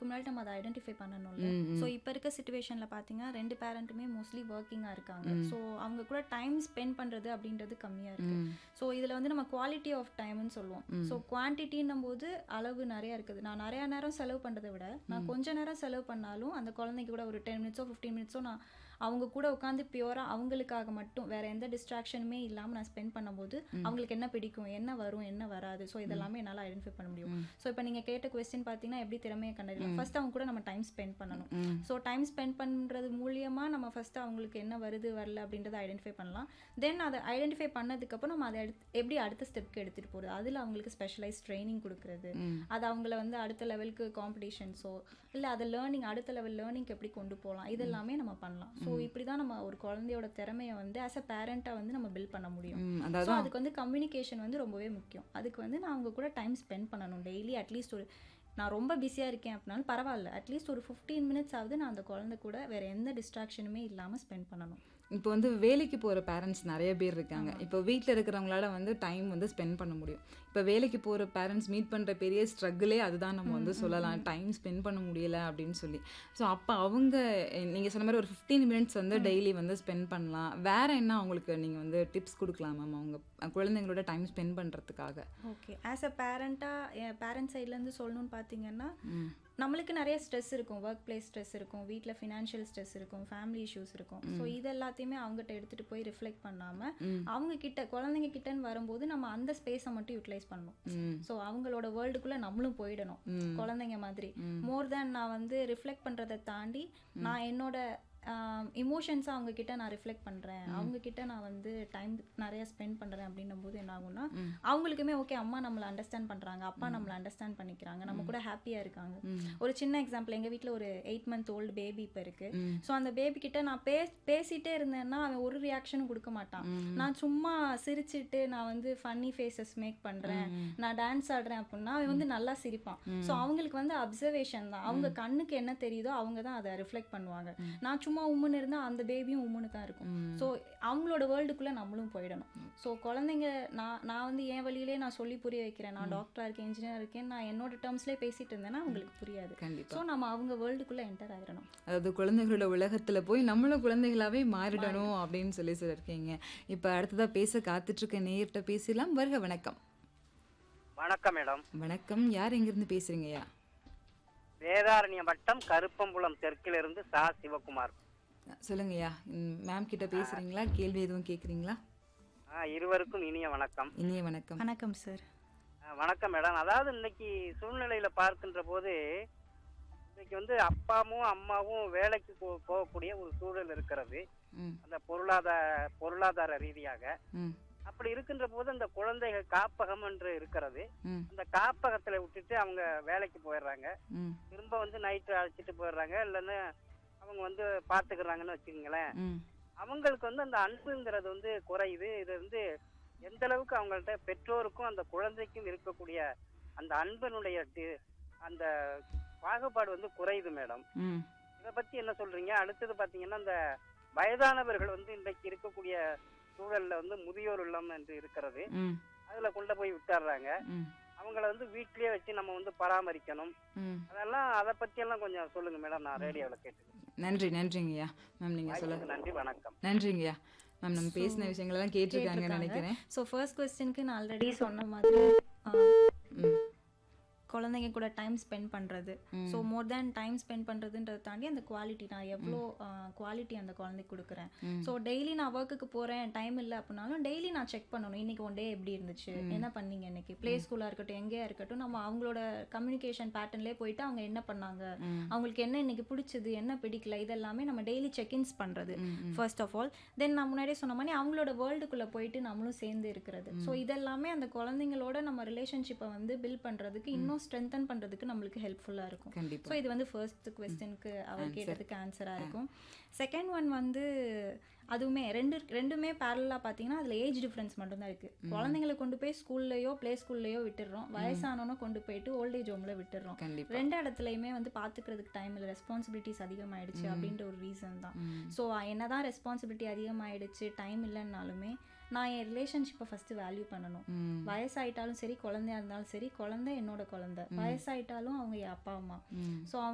முன்னாடி நம்ம அதை ஐடென்டிஃபை பண்ணணும்ல ம், ம். ஸோ இப்போ இருக்க சுச்சுவேஷனில் பார்த்தீங்கன்னா ரெண்டு பேரண்ட்டுமே மோஸ்ட்லி ஒர்க்கிங்காக இருக்காங்க ஸோ அவங்க கூட டைம் ஸ்பெண்ட் பண்ணுறது அப்படின்றது கம்மியாக இருக்கு ம். ஸோ இதில் வந்து நம்ம குவாலிட்டி ஆஃப் டைம்னு சொல்லுவோம் ஸோ குவான்டிட்டின்னும் போது அளவு நிறைய இருக்குது நான் நிறைய நேரம் செலவு பண்ணுறதை விட நான் கொஞ்ச நேரம் செலவு பண்ணாலும் அந்த குழந்தைக்கு கூட ஒரு டென் மினிட்ஸோ ஃபிஃப்டீன் மினிட்ஸோ நான் அவங்க கூட உட்காந்து பியூராக அவங்களுக்காக மட்டும் வேற எந்த டிஸ்ட்ராக்ஷனுமே இல்லாமல் நான் ஸ்பெண்ட் பண்ணும்போது அவங்களுக்கு என்ன பிடிக்கும் என்ன வரும் என்ன வராது ஸோ இதெல்லாமே என்னால் ஐடென்டிஃபை பண்ண முடியும் ஸோ இப்போ நீங்கள் கேட்ட கொஸ்டின் பார்த்தீங்கன்னா எப்படி திறமையை கண்டறியலாம் ஃபர்ஸ்ட் அவங்க கூட நம்ம டைம் ஸ்பெண்ட் பண்ணணும் ம். ஸோ டைம் ஸ்பெண்ட் பண்ணுறது மூலியமாக நம்ம ஃபஸ்ட்டு அவங்களுக்கு என்ன வருது வரல அப்படின்றத ஐடென்டிஃபை பண்ணலாம் தென் அதை ஐடென்டிஃபை பண்ணதுக்கப்புறம் நம்ம அதை எடுத்து எப்படி அடுத்த ஸ்டெப்க்கு எடுத்துகிட்டு போகிறது அதில் அவங்களுக்கு ஸ்பெஷலைஸ் ட்ரைனிங் கொடுக்குறது ம். அது அவங்கள வந்து அடுத்த லெவலுக்கு காம்படிஷன்ஸோ இல்லை அதை லேர்னிங் அடுத்த லெவல் லேர்னிங்க்கு எப்படி கொண்டு போகலாம் இதெல்லாமே நம்ம பண்ணலாம் ஸோ இப்படி தான் நம்ம ஒரு குழந்தையோட திறமையை வந்து ஆஸ் அ பேரண்ட்டாக வந்து நம்ம பில்ட் பண்ண முடியும் ம், ஸோ அதாவது அதுக்கு வந்து கம்யூனிகேஷன் வந்து ரொம்பவே முக்கியம் அதுக்கு வந்து நான் அவங்க கூட டைம் ஸ்பெண்ட் பண்ணணும் டெய்லி அட்லீஸ்ட் ஒரு நான் ரொம்ப பிஸியாக இருக்கேன் அப்படின்னாலும் பரவாயில்ல அட்லீஸ்ட் ஒரு ஃபிஃப்டீன் மினிட்ஸ் ஆகுது நான் அந்த குழந்தை கூட வேற எந்த டிஸ்ட்ராக்ஷனுமே இல்லாமல் ஸ்பெண்ட் பண்ணணும் இப்போ வந்து வேலைக்கு போகிற பேரண்ட்ஸ் நிறைய பேர் இருக்காங்க இப்போ வீட்டில் இருக்கிறவங்களால வந்து டைம் வந்து ஸ்பெண்ட் பண்ண முடியும் இப்போ வேலைக்கு போகிற பேரண்ட்ஸ் மீட் பண்ணுற பெரிய ஸ்ட்ரகிளே அதுதான் நம்ம வந்து சொல்லலாம் டைம் ஸ்பெண்ட் பண்ண முடியல அப்படின்னு சொல்லி ஸோ அப்போ அவங்க நீங்கள் சொன்ன மாதிரி ஒரு ஃபிஃப்டீன் மினிட்ஸ் வந்து டெய்லி வந்து ஸ்பெண்ட் பண்ணலாம் வேற என்ன அவங்களுக்கு நீங்கள் வந்து டிப்ஸ் கொடுக்கலாம் மேம் அவங்க குழந்தைங்களோட டைம் ஸ்பெண்ட் பண்ணுறதுக்காக ஓகே ஆஸ் அ பேரண்ட்டாக பேரண்ட் சைட்லேருந்து சொல்லணும்னு பார்த்தீங்கன்னா நம்மளுக்கு நிறைய ஸ்ட்ரெஸ் இருக்கும் ஒர்க் பிளேஸ் ஸ்ட்ரெஸ் இருக்கும் வீட்டில் ஃபினான்ஷியல் ஸ்ட்ரெஸ் இருக்கும் ஃபேமிலி இஷ்யூஸ் இருக்கும் ஸோ இது எல்லாத்தையுமே அவங்ககிட்ட எடுத்துகிட்டு போய் ரிஃப்ளெக்ட் பண்ணாமல் அவங்க கிட்ட குழந்தைங்க கிட்டன்னு வரும்போது நம்ம அந்த ஸ்பேஸை மட்டும் யூட்டிலைஸ் பண்ணணும் ம் ஸோ அவங்களோட வேர்ல்டுக்குள்ளே நம்மளும் போயிடணும் குழந்தைங்க மாதிரி மோர் தேன் நான் வந்து ரிஃப்ளெக்ட் பண்ணுறதை தாண்டி நான் என்னோட இமோஷன்ஸை அவங்க கிட்ட நான் ரிஃப்ளெக்ட் பண்ணுறேன் அவங்க கிட்ட நான் வந்து டைம் நிறைய ஸ்பெண்ட் பண்ணுறேன் அப்படின்னும் போது என்ன ஆகும்னா அவங்களுக்குமே ஓகே அம்மா நம்மளை அண்டர்ஸ்டாண்ட் பண்ணுறாங்க அப்பா நம்மளை அண்டர்ஸ்டாண்ட் பண்ணிக்கிறாங்க நம்ம கூட ஹாப்பியாக இருக்காங்க ஒரு சின்ன எக்ஸாம்பிள் எங்கள் வீட்டில் ஒரு எயிட் மந்த் ஓல்டு பேபி இப்போ இருக்கு ஸோ அந்த பேபி கிட்ட நான் பே பேசிட்டே இருந்தேன்னா அவன் ஒரு ரியாக்ஷனும் கொடுக்க மாட்டான் நான் சும்மா சிரிச்சிட்டு நான் வந்து ஃபன்னி ஃபேஸஸ் மேக் பண்ணுறேன் நான் டான்ஸ் ஆடுறேன் அப்படின்னா அவன் வந்து நல்லா சிரிப்பான் ஸோ அவங்களுக்கு வந்து அப்சர்வேஷன் தான் அவங்க கண்ணுக்கு என்ன தெரியுதோ அவங்க தான் அதை ரிஃப்ளெக்ட் பண்ணுவாங்க நான் சும்மா உம்முன்னு இருந்தால் அந்த பேபியும் உம்முன்னு தான் இருக்கும் ஸோ அவங்களோட வேர்ல்டுக்குள்ளே நம்மளும் போயிடணும் ஸோ குழந்தைங்க நான் நான் வந்து என் வழியிலே நான் சொல்லி புரிய வைக்கிறேன் நான் டாக்டராக இருக்கேன் இன்ஜினியர் இருக்கேன் நான் என்னோட டேர்ம்ஸ்லேயே பேசிட்டு இருந்தேன்னா அவங்களுக்கு புரியாது கண்டிப்பா ஸோ நம்ம அவங்க வேர்ல்டுக்குள்ளே என்டர் ஆயிடணும் அதாவது குழந்தைகளோட உலகத்துல போய் நம்மளும் குழந்தைகளாவே மாறிடணும் அப்படின்னு சொல்லி சொல்லியிருக்கீங்க இப்போ அடுத்ததா பேச காத்துட்டு இருக்க நேர்கிட்ட பேசலாம் வருக வணக்கம் வணக்கம் மேடம் வணக்கம் யார் எங்கிருந்து பேசுறீங்கய்யா வேதாரண்ய வட்டம் கருப்பம்புலம் தெற்கிலிருந்து சா சிவகுமார் சொல்லுங்கய்யா மேம் கிட்ட பேசுறீங்களா கேள்வி எதுவும் கேக்குறீங்களா ஆ, இருவருக்கும் இனிய வணக்கம் இனிய வணக்கம் வணக்கம் சார் ஆ, வணக்கம் மேடம் அதாவது இன்னைக்கு சூழ்நிலையில பார்க்கின்ற போது இன்னைக்கு வந்து அப்பாவும் அம்மாவும் வேலைக்கு போ- போகக்கூடிய ஒரு சூழல் இருக்கிறது ம் அந்த பொருளாதார பொருளாதார ரீதியாக ம் அப்படி இருக்கின்ற போது அந்த குழந்தைகள் காப்பகம் என்று இருக்கிறது ம் அந்த காப்பகத்துல விட்டுட்டு அவங்க வேலைக்கு போயிடுறாங்க ம் திரும்ப வந்து நைட்டு அழைச்சிட்டு போயிடுறாங்க இல்லைன்னா அவங்க வந்து பாத்துக்கிறாங்கன்னு வச்சுக்கோங்களேன் ம் அவங்களுக்கு வந்து அந்த அன்புங்கிறது வந்து குறையுது இது வந்து எந்த அளவுக்கு அவங்கள்ட்ட பெற்றோருக்கும் அந்த குழந்தைக்கும் இருக்கக்கூடிய அந்த அன்பினுடைய டி- அந்த பாகுபாடு வந்து குறையுது மேடம் ம் இதை பத்தி என்ன சொல்றீங்க அடுத்தது பாத்தீங்கன்னா இந்த வயதானவர்கள் வந்து இன்றைக்கு இருக்கக்கூடிய சூழல்ல வந்து முதியோர் இல்லம் என்று இருக்கிறது ம் அதுல கொண்டு போய் விட்டுறாங்க ம் அவங்கள வந்து வீட்லயே வச்சு நம்ம வந்து பராமரிக்கணும் ம் அதெல்லாம் அதை பத்தி எல்லாம் கொஞ்சம் சொல்லுங்க மேடம் நான் ரேடியோவில் கேட்டுக்கிறேன் நன்றி நன்றிங்கய்யா மேம் நீங்க சொல்ல வாய்ப்புக்கு நன்றி வணக்கம் நன்றிங்கய்யா மேம் நம்ம பேசின விஷயங்களெல்லாம் கேட்டிருக்காங்கன்னு நினைக்கிறேன் ஸோ ஃபர்ஸ்ட் கொஸ்டினுக்கு நான் ஆல்ரெடி சொன்ன மாதிரி ஆ, ம் குழந்தைங்க கூட டைம் ஸ்பெண்ட் பண்ணுறது so more than time spend பண்ணுறதுன்றதை தாண்டி அந்த குவாலிட்டி நான் எவ்வளோ குவாலிட்டி அந்த குழந்தைக்கு கொடுக்குறேன் ஸோ டெய்லி நான் ஒர்க்குக்கு போகிறேன் டைம் இல்லை அப்படின்னாலும் டெய்லி நான் செக் பண்ணணும் இன்னைக்கு ஒன் டே எப்படி இருந்துச்சு என்ன பண்ணீங்க இன்னைக்கு ப்ளே ஸ்கூலாக இருக்கட்டும் எங்கேயா இருக்கட்டும் நம்ம அவங்களோட கம்யூனிகேஷன் பேட்டர்ன்லேயே போயிட்டு அவங்க என்ன பண்ணாங்க அவங்களுக்கு என்ன இன்னைக்கு பிடிச்சது என்ன பிடிக்கல இதெல்லாமே நம்ம டெய்லி செக்இன்ஸ் பண்ணுறது ஃபர்ஸ்ட் ஆஃப் ஆல் தென் நான் முன்னாடியே சொன்ன மாதிரி அவங்களோட வேர்ல்டுக்குள்ளே போயிட்டு நம்மளும் சேர்ந்து இருக்கிறது ஸோ இதெல்லாமே அந்த குழந்தைங்களோட நம்ம ரிலேஷன்ஷிப்பை வந்து பில்ட் பண்ணுறதுக்கு இன்னும் ஸ்ட்ரென்தன் பண்ணுறதுக்கு நம்மளுக்கு ஹெல்ப்ஃபுல்லாக இருக்கும் கண்டிப்பா ஸோ இது வந்து ஃபர்ஸ்ட் கொஸ்டினுக்கு அவர் கேட்டதுக்கு ஆன்சராக இருக்கும் செகண்ட் ஒன் வந்து அதுவுமே ரெண்டு ரெண்டுமே பேரலாக பார்த்தீங்கன்னா அதில் ஏஜ் டிஃப்ரென்ஸ் மட்டும்தான் இருக்குது குழந்தைங்களை கொண்டு போய் ஸ்கூல்லையோ ப்ளே ஸ்கூல்லையோ விட்டுடுறோம் வயசானவனோ கொண்டு போயிட்டு ஓல்டேஜ் ஹோமில் விட்டுடுறோம் கண்டிப்பா ரெண்டு இடத்துலையுமே வந்து பார்த்துக்கிறதுக்கு டைம் இல்லை ரெஸ்பான்சிபிலிட்டிஸ் அதிகமாயிடுச்சு அப்படின்ற ஒரு ரீசன் தான் ஸோ என்னதான் ரெஸ்பான்சிபிலிட்டி அதிகமாயிடுச்சு டைம் இல்லைன்னாலுமே நான் என் ரிலேஷன்ஷிப்பை ஃபஸ்ட்டு வேல்யூ பண்ணணும் ம் வயசாயிட்டாலும் சரி குழந்தையா இருந்தாலும் சரி குழந்தை என்னோட குழந்தை வயசாயிட்டாலும் அவங்க என் அப்பா அம்மா ம் ஸோ